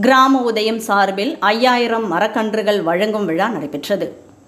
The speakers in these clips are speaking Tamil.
கிராம உதயம் சார்பில் ஐயாயிரம் மரக்கன்றுகள் வழங்கும் விழா நடைபெற்றது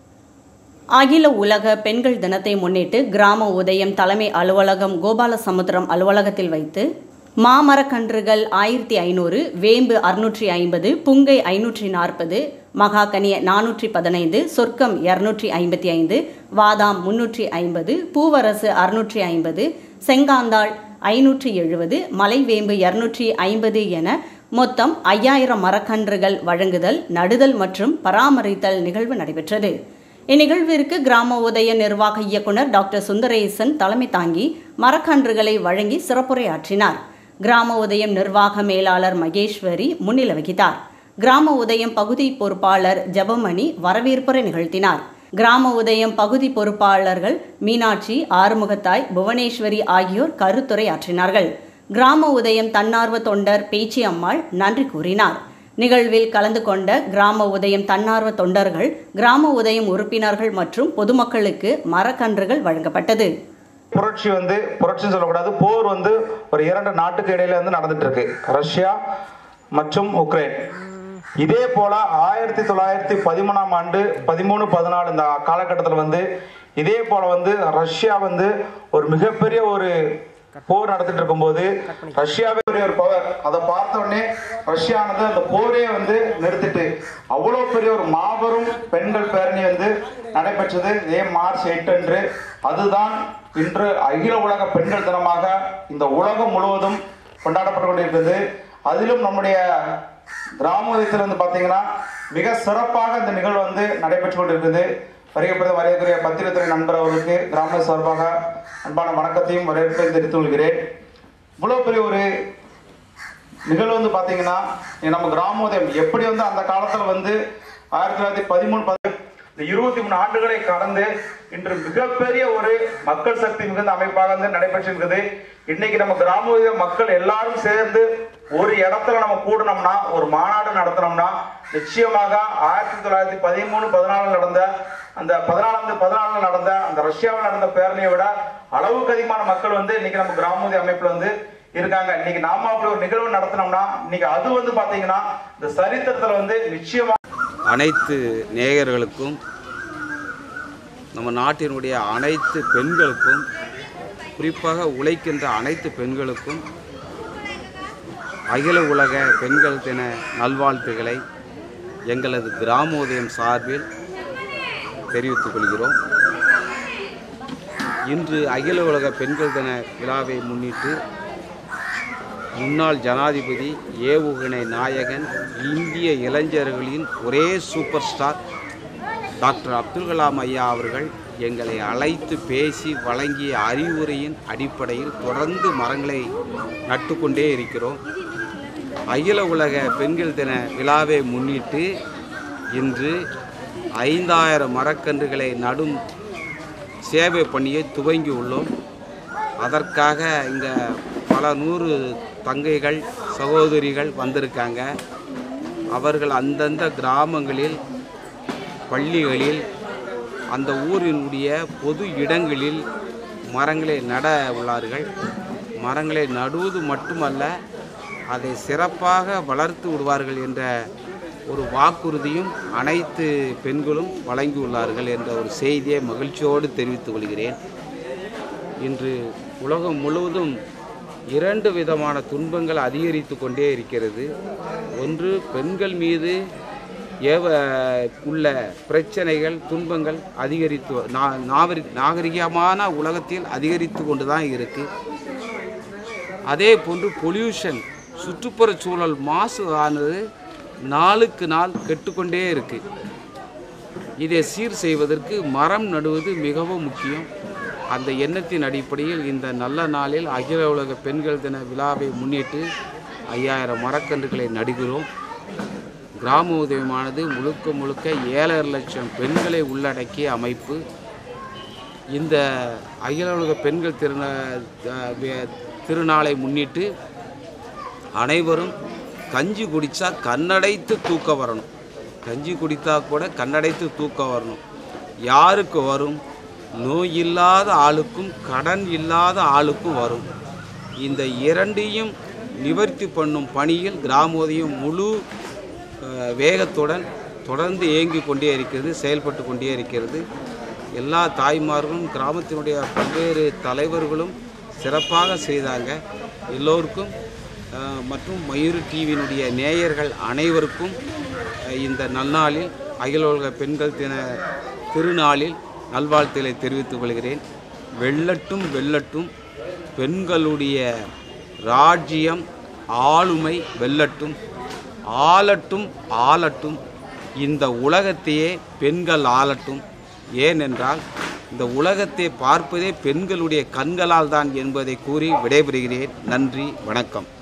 அகில உலக பெண்கள் தினத்தை முன்னிட்டு கிராம உதயம் தலைமை அலுவலகம் கோபாலசமுத்திரம் அலுவலகத்தில் வைத்து மாமரக்கன்றுகள் ஆயிரத்தி ஐநூறு வேம்பு அறுநூற்றி ஐம்பது புங்கை ஐநூற்றி நாற்பது மகாகனிய நானூற்றி பதினைந்து சொர்க்கம் இரநூற்றி ஐம்பத்தி ஐந்து வாதாம் முன்னூற்றி ஐம்பது பூவரசு அறுநூற்றி ஐம்பது செங்காந்தாள் ஐநூற்றி எழுபது மலைவேம்பு இரநூற்றி ஐம்பது என மொத்தம் ஐயாயிரம் மரக்கன்றுகள் வழங்குதல் நடுதல் மற்றும் பராமரித்தல் நிகழ்வு நடைபெற்றது இந்நிகழ்விற்கு கிராம உதய நிர்வாக இயக்குனர் டாக்டர் சுந்தரேசன் தலைமை தாங்கி மரக்கன்றுகளை வழங்கி சிறப்புரையாற்றினார் கிராம உதயம் நிர்வாக மேலாளர் மகேஸ்வரி முன்னிலை வகித்தார் கிராம உதயம் பகுதி பொறுப்பாளர் ஜெபமணி வரவேற்புரை நிகழ்த்தினார் கிராம உதயம் பகுதி பொறுப்பாளர்கள் மீனாட்சி ஆறுமுகத்தாய் புவனேஸ்வரி ஆகியோர் கருத்துரை ஆற்றினார்கள் கிராம உதயம் தன்னார்வ தொண்டர் பேச்சி அம்மாள் நன்றி கூறினார் நிகழ்வில் கலந்து கொண்ட கிராம உதயம் தன்னார்வ தொண்டர்கள் கிராம உதயம் உறுப்பினர்கள் மற்றும் பொதுமக்களுக்கு மரக்கன்றுகள் வழங்கப்பட்டது புரட்சி வந்து புரட்சின்னு சொல்லக்கூடாது போர் வந்து ஒரு இரண்டு நாட்டுக்கு இடையில வந்து நடந்துட்டு இருக்கு ரஷ்யா மற்றும் உக்ரைன் இதே போல ஆயிரத்தி தொள்ளாயிரத்தி பதிமூணாம் ஆண்டு பதிமூணு பதினாலு இந்த காலகட்டத்தில் வந்து இதே போல வந்து ரஷ்யா வந்து ஒரு மிகப்பெரிய ஒரு போர் நடத்திட்டு இருக்கும்போது ரஷ்யாவே பெரிய ஒரு பவர் அதை பார்த்த உடனே ரஷ்யானது அந்த போரே வந்து நிறுத்திட்டு அவ்வளோ பெரிய ஒரு மாபெரும் பெண்கள் பேரணி வந்து நடைபெற்றது இதே மார்ச் எட்டு அன்று அதுதான் இன்று அகில உலக பெண்கள் தினமாக இந்த உலகம் முழுவதும் கொண்டாடப்பட்டு கொண்டிருக்கிறது அதிலும் நம்முடைய கிராமத்தில் வந்து பார்த்தீங்கன்னா மிக சிறப்பாக இந்த நிகழ்வு வந்து நடைபெற்று கொண்டிருக்கிறது வருகைப்பட வரையக்கூடிய பத்திரத்துறை நண்பர் அவர்களுக்கு கிராம சார்பாக அன்பான வணக்கத்தையும் வரவேற்பை தெரிவித்துக் கொள்கிறேன் இவ்வளோ பெரிய ஒரு நிகழ்வு வந்து பார்த்தீங்கன்னா நம்ம கிராமோதயம் எப்படி வந்து அந்த காலத்தில் வந்து ஆயிரத்தி தொள்ளாயிரத்தி பதிமூணு பதி இந்த இருபத்தி மூணு ஆண்டுகளை கடந்து இன்று மிகப்பெரிய ஒரு மக்கள் சக்தி மிகுந்த அமைப்பாக வந்து நடைபெற்றிருக்குது இன்னைக்கு நம்ம கிராம மக்கள் எல்லாரும் சேர்ந்து ஒரு இடத்துல நம்ம கூடணும்னா ஒரு மாநாடு நடத்தினோம்னா நிச்சயமாக ஆயிரத்தி தொள்ளாயிரத்தி பதிமூணு பதினாலு நடந்த அந்த பதினாலாம் பதினாலுல நடந்த அந்த ரஷ்யாவில் நடந்த பேரணியை விட அளவுக்கு அதிகமான மக்கள் வந்து இன்னைக்கு நம்ம கிராமோதய அமைப்புல வந்து இருக்காங்க இன்னைக்கு நாம அப்படி ஒரு நிகழ்வு நடத்தினோம்னா இன்னைக்கு அது வந்து பாத்தீங்கன்னா இந்த சரித்திரத்துல வந்து நிச்சயமா அனைத்து நேயர்களுக்கும் நம்ம நாட்டினுடைய அனைத்து பெண்களுக்கும் குறிப்பாக உழைக்கின்ற அனைத்து பெண்களுக்கும் அகில உலக பெண்கள் தின நல்வாழ்த்துக்களை எங்களது கிராமோதயம் சார்பில் தெரிவித்துக் கொள்கிறோம் இன்று அகில உலக பெண்கள் தின விழாவை முன்னிட்டு முன்னாள் ஜனாதிபதி ஏவுகணை நாயகன் இந்திய இளைஞர்களின் ஒரே super star doctor Abdul Kalam ஐயா அவர்கள் எங்களை அழைத்து பேசி வழங்கிய அறிவுரையின் அடிப்படையில் தொடர்ந்து மரங்களை நட்டுக்கொண்டே இருக்கிறோம் அகில உலக பெண்கள் தின விழாவை முன்னிட்டு இன்று ஐந்தாயிரம் மரக்கன்றுகளை நடும் சேவை பணியை துவங்கி உள்ளோம் அதற்காக இங்கே பல நூறு தங்கைகள் சகோதரிகள் வந்திருக்காங்க அவர்கள் அந்தந்த கிராமங்களில் பள்ளிகளில் அந்த ஊரினுடைய பொது இடங்களில் மரங்களை நட உள்ளார்கள் மரங்களை நடுவது மட்டுமல்ல அதை சிறப்பாக வளர்த்து விடுவார்கள் என்ற ஒரு வாக்குறுதியும் அனைத்து பெண்களும் வழங்கியுள்ளார்கள் என்ற ஒரு செய்தியை மகிழ்ச்சியோடு தெரிவித்துக் கொள்கிறேன் இன்று உலகம் முழுவதும் இரண்டு விதமான துன்பங்கள் அதிகரித்து கொண்டே இருக்கிறது ஒன்று பெண்கள் மீது ஏவ உள்ள பிரச்சனைகள் துன்பங்கள் அதிகரித்து நா- நாகரி நாகரிகமான உலகத்தில் அதிகரித்து கொண்டு தான் இருக்குது அதே போன்று பொல்யூஷன் சுற்றுப்புற சூழல் மாசு ஆனது நாளுக்கு நாள் கெட்டுக்கொண்டே இருக்கு இதை சீர் செய்வதற்கு மரம் நடுவது மிகவும் முக்கியம் அந்த எண்ணத்தின் அடிப்படையில் இந்த நல்ல நாளில் அகில உலக பெண்கள் தின விழாவை முன்னிட்டு ஐயாயிரம் மரக்கன்றுகளை நடுகிறோம் கிராம உதயமானது முழுக்க முழுக்க ஏழரை லட்சம் பெண்களை உள்ளடக்கிய அமைப்பு இந்த அகில உலக பெண்கள் திருநா அஹ் வே- திருநாளை முன்னிட்டு அனைவரும் கஞ்சி குடித்தா கண்ணடைத்து தூக்க வரணும் கஞ்சி குடித்தா கூட கண்ணடைத்து தூக்க வரணும் யாருக்கு வரும் நோய் இல்லாத ஆளுக்கும் கடன் இல்லாத ஆளுக்கும் வரும் இந்த இரண்டையும் நிவர்த்தி பண்ணும் பணியில் கிராமோதயம் முழு அஹ், வேகத்துடன் தொடர்ந்து இயங்கி கொண்டே இருக்கிறது செயல்பட்டு கொண்டே இருக்கிறது எல்லா தாய்மார்களும் கிராமத்தினுடைய பல்வேறு தலைவர்களும் சிறப்பாக செய்தாங்க எல்லோருக்கும் அஹ், மற்றும் மயூர் டிவியினுடைய நேயர்கள் அனைவருக்கும் அஹ், இந்த நன்னாளில் அகில உலக பெண்கள் தின திருநாளில் நல்வாழ்த்துக்களை தெரிவித்துக் கொள்கிறேன் வெல்லட்டும் வெல்லட்டும் பெண்களுடைய ராஜ்யம் ஆளுமை வெல்லட்டும் ஆளட்டும் ஆளட்டும் இந்த உலகத்தையே பெண்கள் ஆளட்டும் ஏனென்றால் இந்த உலகத்தை பார்ப்பதே பெண்களுடைய கண்களால் தான் என்பதை கூறி விடைபெறுகிறேன் நன்றி வணக்கம்